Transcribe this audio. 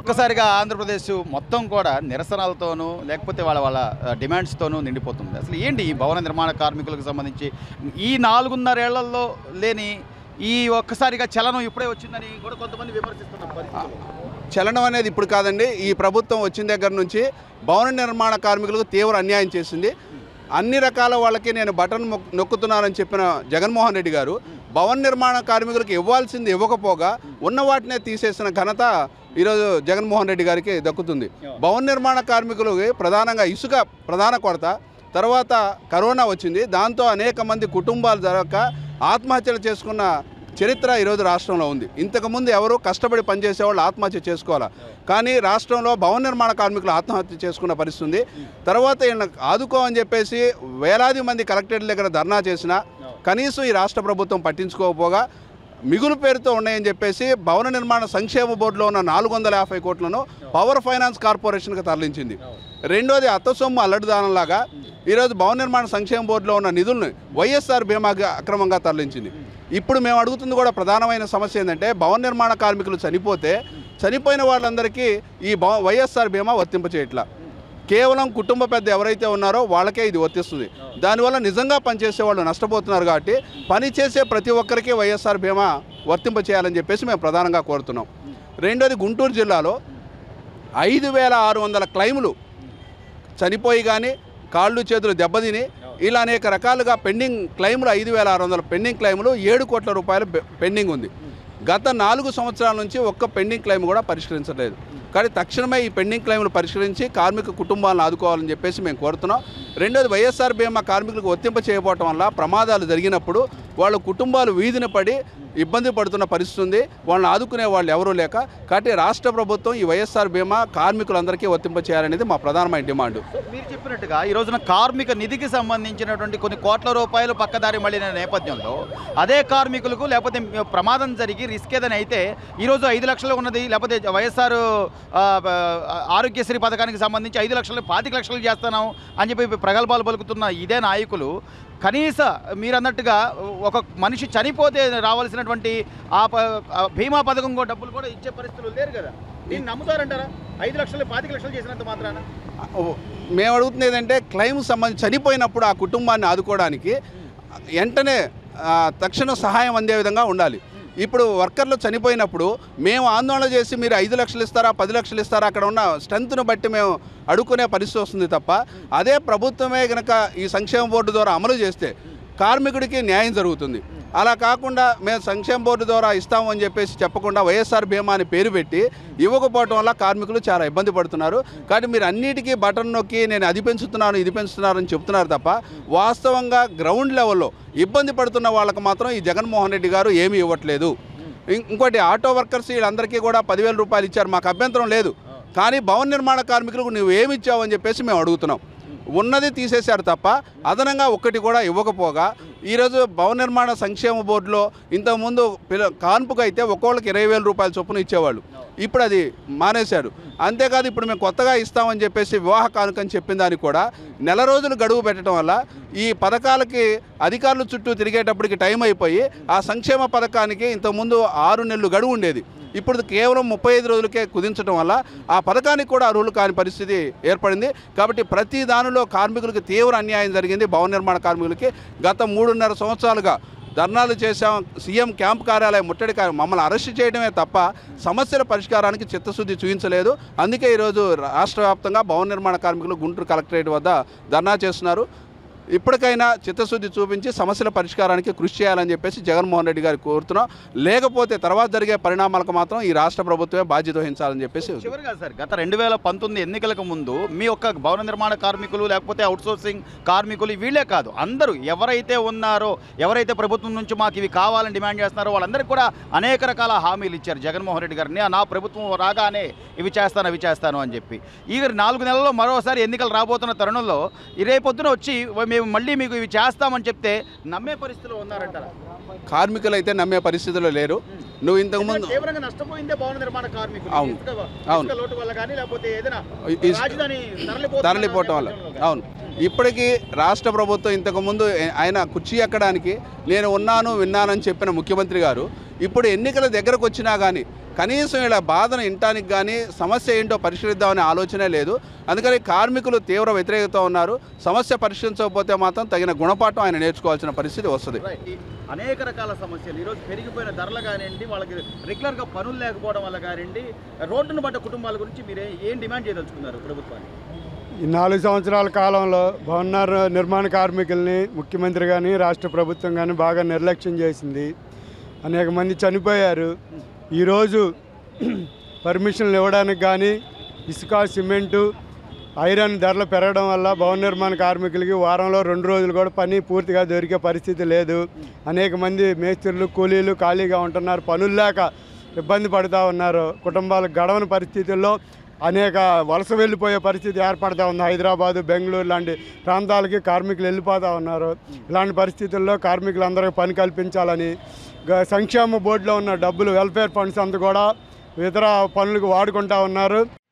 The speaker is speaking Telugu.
ఒక్కసారిగా ఆంధ్రప్రదేశ్ మొత్తం కూడా నిరసనలతోనూ లేకపోతే వాళ్ళ వాళ్ళ ఆ, డిమాండ్స్తోనూ నిండిపోతుంది అసలు ఏంటి ఈ భవన నిర్మాణ కార్మికులకు సంబంధించి ఈ నాలుగున్నరేళ్లలో లేని ఈ ఒక్కసారిగా చలనం ఇప్పుడే వచ్చిందని కూడా కొంతమంది విమర్శిస్తున్నారు పరిస్థితులు. చలనం అనేది ఇప్పుడు కాదండి ఈ ప్రభుత్వం వచ్చిన దగ్గర నుంచి భవన నిర్మాణ కార్మికులకు తీవ్ర అన్యాయం చేసింది అన్ని రకాల వాళ్ళకి నేను బటన్ మొక్- నొక్కుతున్నానని చెప్పిన జగన్మోహన్ రెడ్డి గారు భవన నిర్మాణ కార్మికులకు ఇవ్వాల్సింది ఇవ్వకపోగా ఉన్న వాటినే తీసేసిన ఘనత ఈరోజు జగన్మోహన్ రెడ్డి గారికి దక్కుతుంది భవన నిర్మాణ కార్మికులకి ప్రధానంగా ఇసుక ప్రధాన కొరత తర్వాత కరోనా వచ్చింది దాంతో అనేక మంది కుటుంబాలు జరగక ఆత్మహత్యలు చేసుకున్న చరిత్ర ఈరోజు రాష్ట్రంలో ఉంది ఇంతకుముందు ఎవరు కష్టపడి పనిచేసే వాళ్ళు ఆత్మహత్య చేసుకోవాలా కానీ రాష్ట్రంలో భవన నిర్మాణ కార్మికులు ఆత్మహత్య చేసుకున్న పరిస్థితి ఉంది తర్వాత ఈయన ఆదుకో అని చెప్పేసి వేలాది మంది కలెక్టరేట్ దగ్గర ధర్నా చేసినా కనీసం ఈ రాష్ట్ర ప్రభుత్వం పట్టించుకోకపోగా మిగులు పేరుతో ఉన్నాయని చెప్పేసి భవన నిర్మాణ సంక్షేమ బోర్డులో ఉన్న నాలుగు వందల యాభై కోట్లను పవర్ ఫైనాన్స్ కార్పొరేషన్కి తరలించింది రెండోది అత్త సొమ్ము అల్లడిదానంలాగా ఈరోజు భవన నిర్మాణ సంక్షేమ బోర్డులో ఉన్న నిధుల్ని వైఎస్ఆర్ బీమాగా అక్రమంగా తరలించింది ఇప్పుడు మేము అడుగుతుంది కూడా ప్రధానమైన సమస్య ఏంటంటే భవన నిర్మాణ కార్మికులు చనిపోతే చనిపోయిన వాళ్ళందరికీ ఈ భవ వైఎస్ఆర్ బీమా వర్తింపచేయట్లా కేవలం కుటుంబ పెద్ద ఎవరైతే ఉన్నారో వాళ్ళకే ఇది వర్తిస్తుంది దానివల్ల నిజంగా పనిచేసే వాళ్ళు నష్టపోతున్నారు కాబట్టి పని చేసే ప్రతి ఒక్కరికి వైఎస్ఆర్ బీమా వర్తింప చేయాలని చెప్పేసి మేము ప్రధానంగా కోరుతున్నాం రెండోది గుంటూరు జిల్లాలో ఐదు వేల ఆరు వందల క్లైములు చనిపోయి కానీ కాళ్ళు చేతులు దెబ్బతిని ఇలా అనేక రకాలుగా పెండింగ్ క్లైములు ఐదు వేల ఆరు వందల పెండింగ్ క్లైములు ఏడు కోట్ల రూపాయలు పె- పెండింగ్ ఉంది గత నాలుగు సంవత్సరాల నుంచి ఒక్క పెండింగ్ క్లైమ్ కూడా పరిష్కరించలేదు కానీ తక్షణమే ఈ పెండింగ్ క్లైములు పరిష్కరించి కార్మిక కుటుంబాలను ఆదుకోవాలని చెప్పేసి మేము కోరుతున్నాం రెండోది వైఎస్ఆర్ బీమా కార్మికులకు వర్తింప చేయకపోవటం వల్ల ప్రమాదాలు జరిగినప్పుడు వాళ్ళ కుటుంబాలు వీధిన పడి ఇబ్బంది పడుతున్న పరిస్థితి ఉంది వాళ్ళని ఆదుకునే వాళ్ళు ఎవరూ లేక కాబట్టి రాష్ట్ర ప్రభుత్వం ఈ వైఎస్ఆర్ బీమా కార్మికులందరికీ వర్తింప చేయాలనేది మా ప్రధానమైన డిమాండ్ సో మీరు చెప్పినట్టుగా ఈ రోజున కార్మిక నిధికి సంబంధించినటువంటి కొన్ని కోట్ల రూపాయలు పక్కదారి మళ్ళిన నేపథ్యంలో అదే కార్మికులకు లేకపోతే ప్రమాదం జరిగి రిస్క్ ఏదైనా అయితే ఈరోజు ఐదు లక్షలు ఉన్నది లేకపోతే వైఎస్ఆర్ ఆ, ఆ, ఆరోగ్యశ్రీ పథకానికి సంబంధించి ఐదు లక్షలు పాతిక లక్షలు చేస్తున్నాం అని చెప్పి ప్రగల్భాలు పలుకుతున్న ఇదే నాయకులు కనీస మీరు అన్నట్టుగా ఒక మనిషి చనిపోతే రావాల్సినటువంటి ఆ ప- ఆ బీమా పథకం కూడా డబ్బులు కూడా ఇచ్చే పరిస్థితులు లేరు కదా దీన్ని నమ్ముతారంటారా ఐదు లక్షలు పాతిక లక్షలు చేసినంత మాత్రాన మేము అడుగుతుంది ఏంటంటే క్లెయిమ్ సంబంధించి చనిపోయినప్పుడు ఆ కుటుంబాన్ని ఆదుకోవడానికి వెంటనే ఆ, తక్షణ సహాయం అందే విధంగా ఉండాలి ఇప్పుడు వర్కర్లు చనిపోయినప్పుడు మేము ఆందోళన చేసి మీరు ఐదు లక్షలు ఇస్తారా పది లక్షలు ఇస్తారా అక్కడ ఉన్న స్ట్రెంత్ను బట్టి మేము అడుక్కునే పరిస్థితి వస్తుంది తప్ప అదే ప్రభుత్వమే కనుక ఈ సంక్షేమ బోర్డు ద్వారా అమలు చేస్తే కార్మికుడికి న్యాయం జరుగుతుంది అలా కాకుండా మేము సంక్షేమ బోర్డు ద్వారా ఇస్తాము అని చెప్పేసి చెప్పకుండా వైఎస్ఆర్ బీమా అని పేరు పెట్టి ఇవ్వకపోవటం వల్ల కార్మికులు చాలా ఇబ్బంది పడుతున్నారు కాబట్టి మీరు అన్నిటికీ బటన్ నొక్కి నేను అది పెంచుతున్నాను ఇది పెంచుతున్నాను అని చెప్తున్నారు తప్ప వాస్తవంగా గ్రౌండ్ లెవెల్లో ఇబ్బంది పడుతున్న వాళ్ళకి మాత్రం ఈ జగన్మోహన్ రెడ్డి గారు ఏమీ ఇవ్వట్లేదు ఇం- ఇంకోటి ఆటో వర్కర్స్ వీళ్ళందరికీ కూడా పదివేల రూపాయలు ఇచ్చారు మాకు అభ్యంతరం లేదు కానీ భవన నిర్మాణ కార్మికులకు నువ్వు ఏమి ఇచ్చావు అని చెప్పేసి మేము అడుగుతున్నాం ఉన్నది తీసేశారు తప్ప అదనంగా ఒక్కటి కూడా ఇవ్వకపోగా ఈరోజు భవన నిర్మాణ సంక్షేమ బోర్డులో ఇంతకుముందు పిల్ల కాన్పుకు అయితే ఒక్కోళ్ళకి ఇరవై వేల రూపాయల చొప్పున ఇచ్చేవాళ్ళు ఇప్పుడు అది మానేశారు అంతేకాదు ఇప్పుడు మేము కొత్తగా ఇస్తామని చెప్పేసి వివాహ కానుకని చెప్పిన దానికి కూడా నెల రోజులు గడువు పెట్టడం వల్ల ఈ పథకాలకి అధికారులు చుట్టూ తిరిగేటప్పటికి టైం అయిపోయి ఆ సంక్షేమ పథకానికి ఇంతకుముందు ఆరు నెలలు గడువు ఉండేది ఇప్పుడు కేవలం ముప్పై ఐదు రోజులకే కుదించడం వల్ల ఆ పథకానికి కూడా అర్హులు కాని పరిస్థితి ఏర్పడింది కాబట్టి ప్రతి దానిలో కార్మికులకు తీవ్ర అన్యాయం జరిగింది భవన నిర్మాణ కార్మికులకి గత మూడున్నర సంవత్సరాలుగా ధర్నాలు చేశాం సీఎం క్యాంప్ కార్యాలయం ముట్టడి కార్య- మమ్మల్ని అరెస్ట్ చేయడమే తప్ప సమస్యల పరిష్కారానికి చిత్తశుద్ధి చూపించలేదు అందుకే ఈరోజు రాష్ట్ర వ్యాప్తంగా భవన నిర్మాణ కార్మికులు గుంటూరు కలెక్టరేట్ వద్ద ధర్నా చేస్తున్నారు ఇప్పటికైనా చిత్తశుద్ధి చూపించి సమస్యల పరిష్కారానికి కృషి చేయాలని చెప్పేసి జగన్మోహన్ రెడ్డి గారు కోరుతున్నాం లేకపోతే తర్వాత జరిగే పరిణామాలకు మాత్రం ఈ రాష్ట్ర ప్రభుత్వమే బాధ్యత వహించాలని చెప్పేసి చివరిగా సార్ గత రెండు వేల పంతొమ్మిది ఎన్నికలకు ముందు మీ యొక్క భవన నిర్మాణ కార్మికులు లేకపోతే అవుట్సోర్సింగ్ కార్మికులు వీళ్ళే కాదు అందరూ ఎవరైతే ఉన్నారో ఎవరైతే ప్రభుత్వం నుంచి మాకు ఇవి కావాలని డిమాండ్ చేస్తున్నారో వాళ్ళందరికీ కూడా అనేక రకాల హామీలు ఇచ్చారు జగన్మోహన్ రెడ్డి గారిని నా ప్రభుత్వం రాగానే ఇవి చేస్తాను అవి చేస్తాను అని చెప్పి ఈ నాలుగు నెలల్లో మరోసారి ఎన్నికలు రాబోతున్న తరుణంలో ఈ రేపొద్దున వచ్చి మేము మళ్ళీ మీకు ఇవి చేస్తామని చెప్తే నమ్మే పరిస్థితిలో ఉన్నారంటారా కార్మికులు అయితే నమ్మే పరిస్థితిలో లేరు నువ్వు ఇంతకుముందు తీవ్రంగా నష్టపోయిందే భవన నిర్మాణ కార్మికులు అవును. ఇసుక- అవును. ఇసుక లోటు వల్ల కానీ లేకపోతే ఏదైనా ఇసుక- రాజధాని తరలిపోతున్న తరలిపోవటం వల్ల నేపథ్యంలో. అవును ఇప్పటికీ రాష్ట్ర ప్రభుత్వం ఇంతకుముందు ఆయన కుర్చీ ఎక్కడానికి నేను ఉన్నాను విన్నానని చెప్పిన ముఖ్యమంత్రి గారు ఇప్పుడు ఎన్నికల దగ్గరకు వచ్చినా కానీ కనీసం ఇలా బాధను వినటానికి కానీ సమస్య ఏంటో పరిశీలిద్దామనే ఆలోచనే లేదు అందుకని కార్మికులు తీవ్ర వ్యతిరేకత ఉన్నారు సమస్య పరిశీలించకపోతే మాత్రం తగిన గుణపాఠం ఆయన నేర్చుకోవాల్సిన పరిస్థితి వస్తుంది రైట్. ఈ అనేక రకాల సమస్యలు ఈరోజు పెరిగిపోయిన ధరలు కానివ్వండి వాళ్ళకి రెగ్యులర్గా పనులు లేకపోవడం వల్ల కానివ్వండి రోడ్డును పడ్డ కుటుంబాల గురించి మీరు ఏం డిమాండ్ చేయదలుచుకున్నారు ప్రభుత్వాన్ని ఈ నాలుగు సంవత్సరాల కాలంలో భవన నిర్మాణ కార్మికుల్ని ముఖ్యమంత్రి కానీ రాష్ట్ర ప్రభుత్వం కానీ బాగా నిర్లక్ష్యం చేసింది అనేక మంది చనిపోయారు ఈరోజు పర్మిషన్లు ఇవ్వడానికి కానీ ఇసుక సిమెంటు ఐరన్ ధరలు పెరగడం వల్ల భవన నిర్మాణ కార్మికులకి వారంలో రెండు రోజులు కూడా పని పూర్తిగా దొరికే పరిస్థితి లేదు అనేక మంది మేస్త్రులు కూలీలు ఖాళీగా ఉంటున్నారు పనులు లేక ఇబ్బంది పడుతూ ఉన్నారు కుటుంబాలకు గడవని పరిస్థితుల్లో అనేక వలస వెళ్ళిపోయే పరిస్థితి ఏర్పడుతూ ఉంది హైదరాబాదు బెంగళూరు లాంటి ప్రాంతాలకి కార్మికులు వెళ్ళిపోతూ ఉన్నారు ఇలాంటి పరిస్థితుల్లో కార్మికులందరికీ పని కల్పించాలని గ- సంక్షేమ బోర్డులో ఉన్న డబ్బులు వెల్ఫేర్ ఫండ్స్ అంతా కూడా ఇతర పనులకు వాడుకుంటా ఉన్నారు